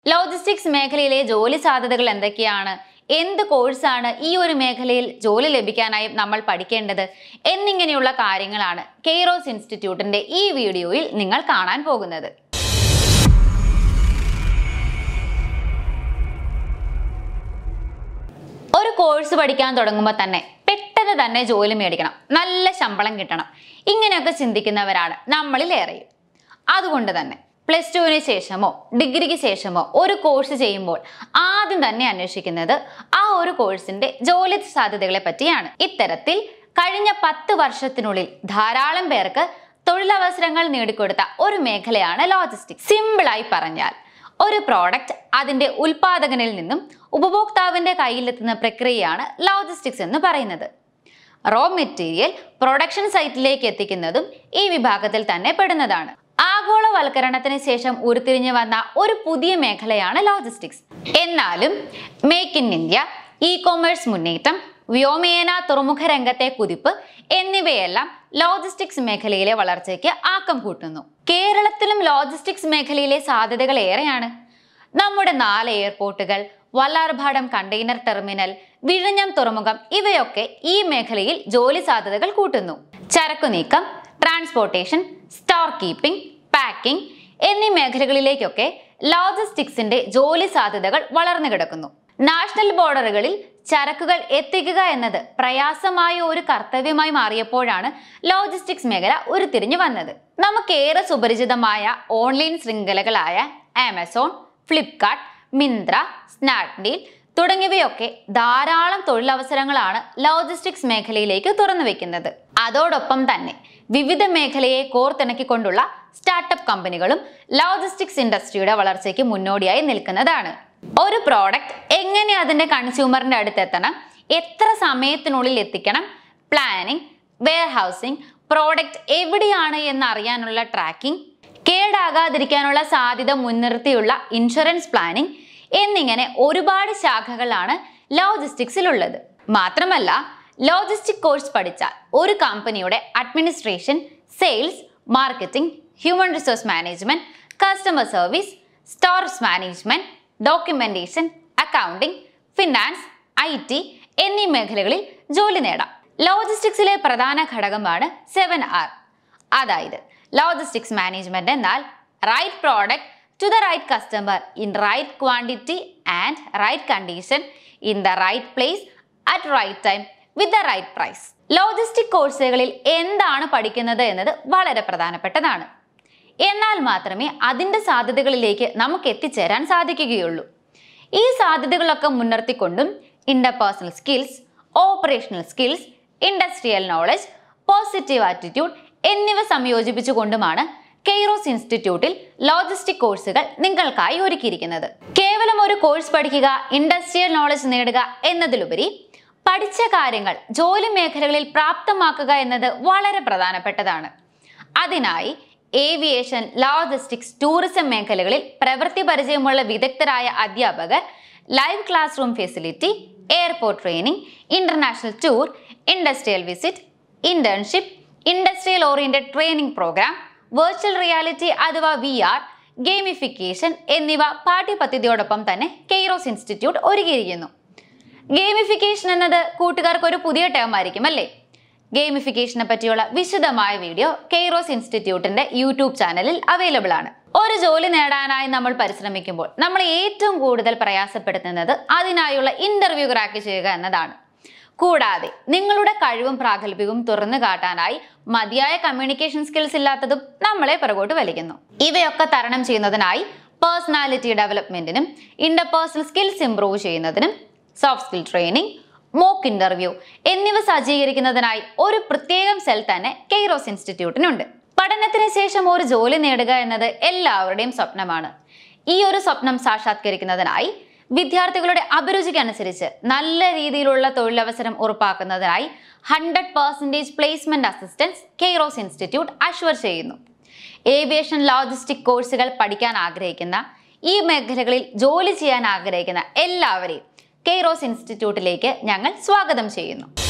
logistics മേഖലയിലെ ജോലി സാധ്യതകൾ എന്തൊക്കെയാണ് എന്ത് കോഴ്സാണ് ഈ ഒരു മേഖലയിൽ ജോലി ലഭിക്കാനായി നമ്മൾ പഠിക്കേണ്ടത് എന്നിങ്ങനെയുള്ള കാര്യങ്ങളാണ് കെയ്റോസ് ഇൻസ്റ്റിറ്റ്യൂട്ടിന്റെ ഈ വീഡിയോയിൽ നിങ്ങൾ കാണാൻ പോകുന്നത് ഒരു കോഴ്സ് പഠിക്കാൻ തുടങ്ങുമ്പോൾ തന്നെ പെട്ടെന്ന് തന്നെ ജോലി മേടിക്കണം നല്ല ശമ്പളം കിട്ടണം ഇങ്ങനെയൊക്കെ ചിന്തിക്കുന്നവരാണ് നമ്മളിൽ ഏറെയും അതുകൊണ്ട് തന്നെ പ്ലസ് ടുവിന് ശേഷമോ ഡിഗ്രിക്ക് ശേഷമോ ഒരു കോഴ്സ് ചെയ്യുമ്പോൾ ആദ്യം തന്നെ അന്വേഷിക്കുന്നത് ആ ഒരു കോഴ്സിന്റെ ജോലി സാധ്യതകളെ പറ്റിയാണ് ഇത്തരത്തിൽ കഴിഞ്ഞ പത്ത് വർഷത്തിനുള്ളിൽ ധാരാളം പേർക്ക് തൊഴിലവസരങ്ങൾ നേടിക്കൊടുത്ത ഒരു മേഖലയാണ് ലോജിസ്റ്റിക്സ് സിമ്പിളായി പറഞ്ഞാൽ ഒരു പ്രോഡക്റ്റ് അതിന്റെ ഉൽപാദകനിൽ നിന്നും ഉപഭോക്താവിന്റെ കയ്യിലെത്തുന്ന പ്രക്രിയയാണ് ലോജിസ്റ്റിക്സ് എന്ന് പറയുന്നത് റോ മെറ്റീരിയൽ പ്രൊഡക്ഷൻ സൈറ്റിലേക്ക് എത്തിക്കുന്നതും ഈ വിഭാഗത്തിൽ തന്നെ പെടുന്നതാണ് ആഗോളവൽക്കരണത്തിന് ശേഷം ഉരുത്തിരിഞ്ഞു വന്ന ഒരു പുതിയ മേഖലയാണ് ലോജിസ്റ്റിക്സ് എന്നാലും make in India e commerce മുന്നേറ്റം വ്യോമേന തുറമുഖ രംഗത്തെ കുതിപ്പ് എന്നിവയെല്ലാം ലോജിസ്റ്റിക്സ് മേഖലയിലെ വളർച്ചയ്ക്ക് ആക്കം കൂട്ടുന്നു കേരളത്തിലും ലോജിസ്റ്റിക്സ് മേഖലയിലെ സാധ്യതകൾ ഏറെയാണ് നമ്മുടെ നാല് എയർപോർട്ടുകൾ വല്ലാർഭാടം കണ്ടെയ്നർ ടെർമിനൽ വിഴിഞ്ഞം തുറമുഖം ഇവയൊക്കെ ഈ മേഖലയിൽ ജോലി സാധ്യതകൾ കൂട്ടുന്നു ചരക്കു നീക്കം ട്രാൻസ്പോർട്ടേഷൻ സ്റ്റോർ കീപ്പിംഗ് പാക്കിംഗ് എന്നീ മേഖലകളിലേക്കൊക്കെ ലോജിസ്റ്റിക്സിന്റെ ജോലി സാധ്യതകൾ വളർന്നു കിടക്കുന്നു നാഷണൽ ബോർഡറുകളിൽ ചരക്കുകൾ എത്തിക്കുക എന്നത് പ്രയാസമായ ഒരു കർത്തവ്യമായി മാറിയപ്പോഴാണ് ലോജിസ്റ്റിക്സ് മേഖല ഉരുത്തിരിഞ്ഞു വന്നത് നമുക്കേറെ സുപരിചിതമായ ഓൺലൈൻ ശൃംഖലകളായ ആമസോൺ ഫ്ലിപ്കാർട്ട് മിന്ത്ര സ്നാപ്ഡീൽ തുടങ്ങിയവയൊക്കെ ധാരാളം തൊഴിലവസരങ്ങളാണ് ലോജിസ്റ്റിക്സ് മേഖലയിലേക്ക് തുറന്നു വെക്കുന്നത് അതോടൊപ്പം തന്നെ വിവിധ മേഖലയെ കോർത്തിണക്കിക്കൊണ്ടുള്ള സ്റ്റാർട്ടപ്പ് കമ്പനികളും ലോജിസ്റ്റിക്സ് ഇൻഡസ്ട്രിയുടെ വളർച്ചയ്ക്ക് മുന്നോടിയായി നിൽക്കുന്നതാണ് ഒരു പ്രോഡക്റ്റ് എങ്ങനെ അതിന്റെ കൺസ്യൂമറിന്റെ അടുത്തെത്തണം എത്ര സമയത്തിനുള്ളിൽ എത്തിക്കണം പ്ലാനിംഗ് വെയർ ഹൗസിംഗ് പ്രോഡക്റ്റ് എവിടെയാണ് എന്ന് അറിയാനുള്ള ട്രാക്കിംഗ് കേടാകാതിരിക്കാനുള്ള സാധ്യത മുൻനിർത്തിയുള്ള ഇൻഷുറൻസ് പ്ലാനിംഗ് എന്നിങ്ങനെ ഒരുപാട് ശാഖകളാണ് ലോജിസ്റ്റിക്സിലുള്ളത് മാത്രമല്ല ലോജിസ്റ്റിക് കോഴ്സ് പഠിച്ചാൽ ഒരു കമ്പനിയുടെ administration sales marketing human resource management customer service stores management documentation accounting finance I T എന്നീ മേഖലകളിൽ ജോലി നേടാം ലോജിസ്റ്റിക്സിലെ പ്രധാന ഘടകമാണ് സെവൻ ആർ അതായത് ലോജിസ്റ്റിക്സ് മാനേജ്മെന്റ് എന്നാൽ right product to the right customer in right quantity and right condition in the right place at right time with the right price logistic കോഴ്സുകളിൽ എന്താണ് പഠിക്കുന്നത് എന്നത് വളരെ പ്രധാനപ്പെട്ടതാണ് എന്നാൽ മാത്രമേ അതിൻ്റെ സാധ്യതകളിലേക്ക് നമുക്ക് എത്തിച്ചേരാൻ സാധിക്കുകയുള്ളൂ ഈ സാധ്യതകളൊക്കെ മുൻനിർത്തിക്കൊണ്ടും interpersonal skills operational skills industrial knowledge positive attitude എന്നിവ സംയോജിപ്പിച്ചുകൊണ്ടുമാണ് കെയ്റോസ് ഇൻസ്റ്റിറ്റ്യൂട്ടിൽ ലോജിസ്റ്റിക് കോഴ്സുകൾ നിങ്ങൾക്കായി ഒരുക്കിയിരിക്കുന്നത് കേവലം ഒരു കോഴ്സ് പഠിക്കുക ഇൻഡസ്ട്രിയൽ നോളജ് നേടുക എന്നതിലുപരി പഠിച്ച കാര്യങ്ങൾ ജോലി മേഖലകളിൽ പ്രാപ്തമാക്കുക എന്നത് വളരെ പ്രധാനപ്പെട്ടതാണ് അതിനായി ഏവിയേഷൻ ലോജിസ്റ്റിക്സ് ടൂറിസം മേഖലകളിൽ പ്രവൃത്തി പരിചയമുള്ള വിദഗ്ധരായ അധ്യാപകർ live class room facility airport training international tour industrial visit internship industrial oriented training program virtual reality അഥവാ വി ആർ ഗെയിമിഫിക്കേഷൻ എന്നിവ പാഠ്യപദ്ധതിയോടൊപ്പം തന്നെ കെയ്റോസ് ഇൻസ്റ്റിറ്റ്യൂട്ട് ഒരുക്കിയിരിക്കുന്നു ഗെയിമിഫിക്കേഷൻ എന്നത് കൂട്ടുകാർക്ക് ഒരു പുതിയ ടേം ആയിരിക്കും അല്ലേ ഗെയിമിഫിക്കേഷനെ പറ്റിയുള്ള വിശദമായ വീഡിയോ കെയ്റോസ് ഇൻസ്റ്റിറ്റ്യൂട്ടിന്റെ യൂട്യൂബ് ചാനലിൽ അവൈലബിൾ ആണ് ഒരു ജോലി നേടാനായി നമ്മൾ പരിശ്രമിക്കുമ്പോൾ നമ്മൾ ഏറ്റവും കൂടുതൽ പ്രയാസപ്പെടുത്തുന്നത് അതിനായുള്ള ഇന്റർവ്യൂ ക്രാക്ക് ചെയ്യുക എന്നതാണ് കൂടാതെ നിങ്ങളുടെ കഴിവും പ്രാഗൽഭ്യവും തുറന്നു കാട്ടാനായി മതിയായ കമ്മ്യൂണിക്കേഷൻ സ്കിൽസ് ഇല്ലാത്തതും നമ്മളെ പിറകോട്ട് വലിക്കുന്നു ഇവയൊക്കെ തരണം ചെയ്യുന്നതിനായി പേഴ്സണാലിറ്റി ഡെവലപ്മെന്റിനും ഇന്റർപേഴ്സണൽ സ്കിൽസ് ഇംപ്രൂവ് ചെയ്യുന്നതിനും soft skill training mock interview എന്നിവ സജ്ജീകരിക്കുന്നതിനായി ഒരു പ്രത്യേകം സെൽ തന്നെ കെയ്റോസ് ഇൻസ്റ്റിറ്റ്യൂട്ടിനുണ്ട് പഠനത്തിന് ശേഷം ഒരു ജോലി നേടുക എന്നത് എല്ലാവരുടെയും സ്വപ്നമാണ് ഈ ഒരു സ്വപ്നം സാക്ഷാത്കരിക്കുന്നതിനായി വിദ്യാർത്ഥികളുടെ അഭിരുചിക്കനുസരിച്ച് നല്ല രീതിയിലുള്ള തൊഴിലവസരം ഉറപ്പാക്കുന്നതിനായി hundred percentage placement assistance Kairos institute assure ചെയ്യുന്നു ഏവിയേഷൻ ലോജിസ്റ്റിക് കോഴ്സുകൾ പഠിക്കാൻ ആഗ്രഹിക്കുന്ന ഈ മേഖലകളിൽ ജോലി ചെയ്യാൻ ആഗ്രഹിക്കുന്ന എല്ലാവരെയും കെയ്റോസ് ഇൻസ്റ്റിറ്റ്യൂട്ടിലേക്ക് ഞങ്ങൾ സ്വാഗതം ചെയ്യുന്നു